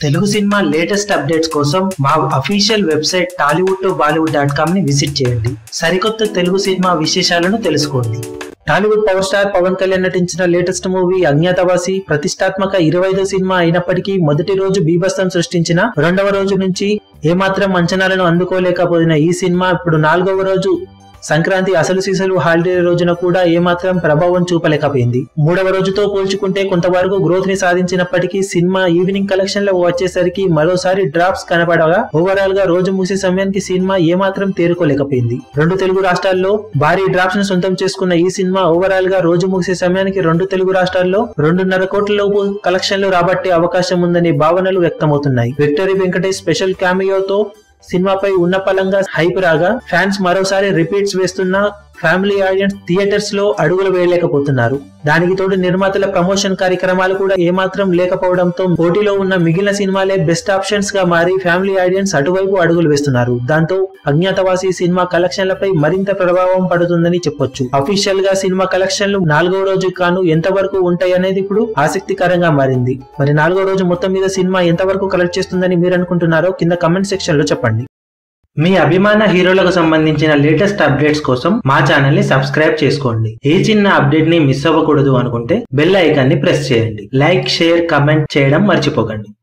Telugu cinema latest updates కోసం మా official website Tollywood to Bollywood dot com ని విజిట్ చేయండి సరికొత్త తెలుగు సినిమా విశేషాలను తెలుసుకోండి టాలీవుడ్ పవర్ స్టార్ పవన్ కళ్యాణ్ నటించిన లేటెస్ట్ మూవీ అజ్ఞాతవాసి ప్రతిష్టాత్మక ఇరవై సినిమా అయినప్పటికీ మొదటి రోజు బీభత్సం సృష్టించిన రెండవ రోజు నుంచి ఏమాత్రం అంచనాలను అందుకోలేకపోయిన ఈ సినిమా ఇప్పుడు నాలుగవ రోజు సంక్రాంతి అసలు సీసలు హాలిడే రోజున కూడా ఏమాత్రం ప్రభావం చూపలేకపోయింది మూడవ రోజుతో పోల్చుకుంటే కొంతవరకు గ్రోత్ ని సాధించినప్పటికీ సినిమా ఈవినింగ్ కలెక్షన్ లో వచ్చేసరికి మరోసారి డ్రాప్స్ కనబడగా ఓవరాల్ గా రోజు ముగిసే సమయానికి సినిమా ఏమాత్రం తేరుకోలేకపోయింది రెండు తెలుగు రాష్ట్రాల్లో భారీ డ్రాప్స్ ను సొంతం చేసుకున్న ఈ సినిమా ఓవరాల్ గా రోజు ముగిసే సమయానికి రెండు తెలుగు రాష్ట్రాల్లో రెండున్నర కోట్ల లోపు కలెక్షన్లు రాబట్టే అవకాశం ఉందనే భావనలు వ్యక్తమవుతున్నాయి విక్టరీ వెంకటేష్ స్పెషల్ క్యామియోతో సినిమాపై ఉన్న పలంగా హైప్ రాగా ఫ్యాన్స్ మరోసారి రిపీట్స్ వేస్తున్న ఫ్యామిలీ ఆడియన్స్ థియేటర్స్ లో అడుగులు వేయలేకపోతున్నారు దానికి తోడు నిర్మాతల ప్రమోషన్ కార్యక్రమాలు కూడా ఏమాత్రం లేకపోవడంతో పోటీలో ఉన్న మిగిలిన సినిమాలే బెస్ట్ ఆప్షన్స్ గా మారి ఫ్యామిలీ ఆడియన్స్ అటువైపు అడుగులు వేస్తున్నారు దాంతో అజ్ఞాతవాసి సినిమా కలెక్షన్లపై మరింత ప్రభావం పడుతుందని చెప్పొచ్చు అఫీషియల్ గా సినిమా కలెక్షన్లు నాలుగో రోజు కాను ఎంతవరకు ఉంటాయి అనేది ఇప్పుడు ఆసక్తికరంగా మారింది మరి నాలుగో రోజు మొత్తం మీద సినిమా ఎంతవరకు కలెక్ట్ చేస్తుందని మీరు అనుకుంటున్నారో కింద కమెంట్ సెక్షన్ లో చెప్పండి మీ అభిమాన హీరోలకు సంబంధించిన లేటెస్ట్ అప్డేట్స్ కోసం మా ఛానల్ ని సబ్స్క్రైబ్ చేసుకోండి ఏ చిన్న అప్డేట్ ని మిస్ అవ్వకూడదు అనుకుంటే బెల్ ఐకాన్ ని ప్రెస్ చేయండి లైక్ షేర్ కమెంట్ చేయడం మర్చిపోకండి